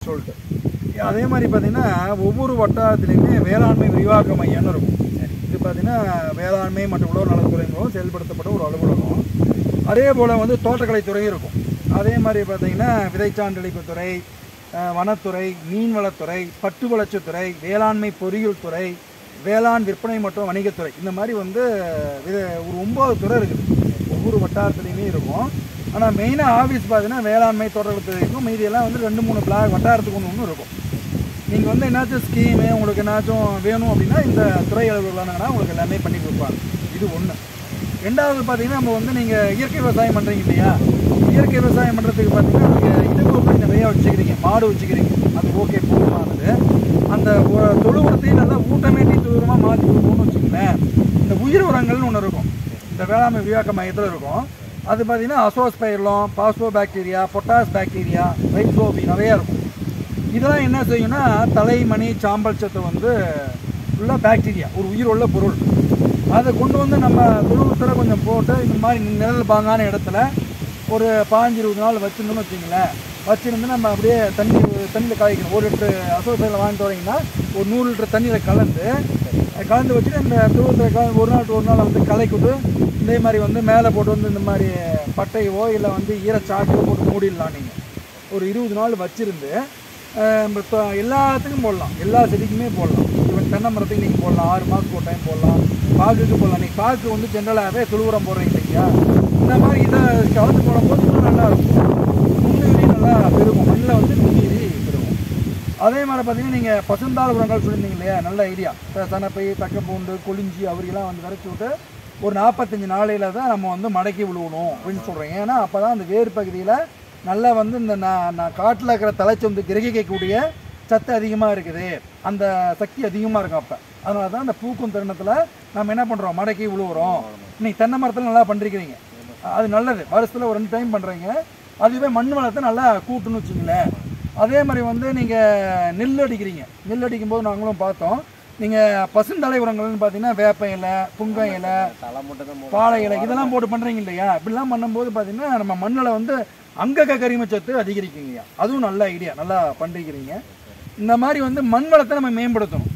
சொல்லிட்டு அதே மாதிரி பார்த்தீங்கன்னா ஒவ்வொரு வட்டாரத்துலேயுமே வேளாண்மை விரிவாக்க மையம்னு இருக்கும் இது பார்த்தீங்கன்னா வேளாண்மை மற்றும் உழவு நலத்துறை மூலம் செயல்படுத்தப்பட்ட ஒரு அலுவலகம் அதே போல் வந்து தோட்டக்கலைத்துறையும் இருக்கும் அதே மாதிரி பார்த்தீங்கன்னா விதைச்சான்றளிப்புத்துறை அஹ், வனத்துறை மீன்வளத்துறை பட்டு வளர்ச்சித்துறை வேளாண்மை பொறியியல் துறை வேளாண் விற்பனை மற்றும் வணிகத்துறை இந்த மாதிரி வந்து இது ஒரு ஒம்பது துறை இருக்குது ஒவ்வொரு வட்டாரத்துலேயுமே இருக்கும் ஆனால் மெயினாக ஆஃபீஸ் பார்த்தீங்கன்னா வேளாண்மை தோட்டக்கலைத்துறை இருக்கும் மீதியெல்லாம் வந்து ரெண்டு மூணு பிளாக் வட்டாரத்துக்கு ஒன்று ஒன்று இருக்கும் நீங்கள் வந்து என்னாச்சும் ஸ்கீமு உங்களுக்கு என்னாச்சும் வேணும் அப்படின்னா இந்த துறை அலுவலர்களானா உங்களுக்கு எல்லாமே பண்ணி கொடுப்பாங்க இது ஒன்று ரெண்டாவது பார்த்தீங்கன்னா நம்ம வந்து நீங்கள் இயற்கை விவசாயம் பண்ணுறீங்க இல்லையா இயற்கை விவசாயம் பண்ணுறதுக்கு பார்த்தீங்கன்னா நீங்கள் இடுப்பு நிறையா வச்சுக்கிறீங்க மாடு வச்சுக்கிறீங்க அது ஓகே போதுமானது அந்த ஒ- தொழு உரத்தையும் நல்லா ஊட்டமேட்டி தூரமாக மாற்றி கொடுக்கணும்னு வச்சுக்கோங்களேன் இந்த உயிர் உரங்கள்னு ஒன்று இருக்கும் இந்த வேளாண்மை விரிவாக்க மையத்தில் இருக்கும் அது பார்த்தீங்கன்னா azospirillum phospho bacteria potash bacteria ரைப்ரோபி நிறையா இருக்கும் இதெல்லாம் என்ன செய்யும்னா தலை மணி சாம்பல் சத்து வந்து ஃபுல்லாக பாக்டீரியா ஒரு உயிர் உள்ள பொருள் அதை கொண்டு வந்து நம்ம துருவத்தில் கொஞ்சம் போட்டு இந்த மாதிரி நிழல் பாங்கான இடத்துல ஒரு பாஞ்சு இருபது நாள் வச்சிருந்தோம்னு வச்சுங்களேன் வச்சிருந்து நம்ம அப்படியே தண்ணி தண்ணியில் காய்க்கணும் ஒரு லிட்டரு அசோசையில் வாங்கிட்டு வரீங்கன்னா ஒரு நூறு லிட்டர் தண்ணியில் கலந்து கலந்து வச்சுட்டு இந்த துருவத்தில் கலந்து ஒரு நாள் ஒரு நாள் வந்து கலைக்குது இதே மாதிரி வந்து மேலே போட்டு வந்து இந்த மாதிரி பட்டையோ இல்லை வந்து ஈரச்சாக்கோ போட்டு மூடிடலாம் நீங்கள் ஒரு இருபது நாள் வச்சிருந்து அஹ், நம்ம தொ- எல்லாத்துக்கும் போடலாம் எல்லா செடிக்குமே போடலாம் ஈவன் தென்னை மரத்துக்கு நீங்கள் போடலாம் ஆறு மாதத்துக்கு ஒரு டைம் போடலாம் பாக்குக்கு போடலாம் நீங்கள் பாக்கு வந்து ஜென்ரலாகவே துளுவுரம் போடுறீங்க இல்லையா இந்த மாதிரி இதை கலந்து போடும்போது இன்னும் நல்லா இருக்கும் நுண்ணுயிரி நல்லா பெருகும் மண்ணில் வந்து நுண்ணுயிரி பெருகும் அதே மாதிரி பார்த்தீங்கன்னா நீங்கள் பசுந்தாள் உரங்கள் சொல்லியிருந்தீங்க இல்லையா நல்ல ஐடியா சனப்பை தக்கப்பூண்டு கொளிஞ்சி அவரியெல்லாம் வந்து விரைச்சி விட்டு ஒரு நாற்பத்தஞ்சு நாளையில் தான் நம்ம வந்து மடக்கி விழுவணும் அப்படின்னு சொல்கிறேன் ஏன்னா அப்போ தான் அந்த வேர் பகுதியில் நல்லா வந்து இந்த நான் நான் காட்டில் இருக்கிற தலைச்சி வந்து கிரகிக்கக்கூடிய சத்து அதிகமாக இருக்குது அந்த சக்தி அதிகமாக இருக்கும் அப்போ அதனால தான் அந்த பூக்கும் தருணத்தில் நம்ம என்ன பண்ணுறோம் மடக்கி விழுவுறோம் இன்னைக்கு தென்னை மரத்தில் நல்லா பண்ணிருக்கிறீங்க அது நல்லது வருஷத்தில் ஒரு ரெண்டு டைம் பண்ணுறீங்க அதுவே மண் வளத்தை நல்லா கூட்டுன்னு வச்சுங்களேன் அதே மாதிரி வந்து நீங்கள் நெல் அடிக்கிறீங்க நெல் அடிக்கும் போது நாங்களும் பார்த்தோம் நீங்கள் பசுந்தலை உரங்கள்னு பார்த்தீங்கன்னா வேப்ப இலை புங்க இலை தலை மட்டும் தான் பாலை இலை இதெல்லாம் போட்டு பண்ணுறீங்க இல்லையா இப்படிலாம் பண்ணும்போது பார்த்தீங்கன்னா நம்ம மண்ணில் வந்து அங்கக கரிமச்சத்து அதிகரிக்குங்கய்யா அதுவும் நல்ல ஐடியா நல்லா பண்ணிருக்கிறீங்க இந்த மாதிரி வந்து மண் வளத்தை நம்ம மேம்படுத்தணும்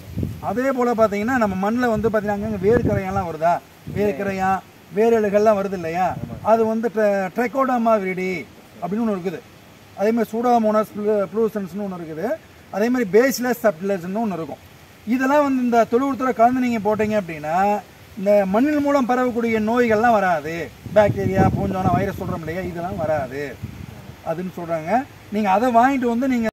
அதே போல் பார்த்தீங்கன்னா நம்ம மண்ணில் வந்து பார்த்தீங்கன்னா அங்கங்கே வேர்க்கரையெல்லாம் வருதா வேர்க்கரையான் வேரலுகள்லாம் வருது இல்லையா அது வந்து ட்ரெக்கோடாமா விரிடி அப்படின்னு ஒன்று இருக்குது அதே மாதிரி சூடாமோனஸ் ப்ளூசன்ஸ்னு ஒன்று இருக்குது அதே மாதிரி பேஸ்லெஸ் சப்டிலஸ்னு ஒன்று இருக்கும் இதெல்லாம் வந்து இந்த தொழுவுறத்தில் கலந்து நீங்கள் போட்டீங்க அப்படின்னா இந்த மண்ணின் மூலம் பரவக்கூடிய நோய்கள்லாம் வராது பாக்டீரியா பூஞ்சோனா வைரஸ் சொல்கிறோம் இல்லையா இதெல்லாம் வராது அதுன்னு சொல்கிறாங்க நீங்கள் அதை வாங்கிட்டு வந்து நீங்கள்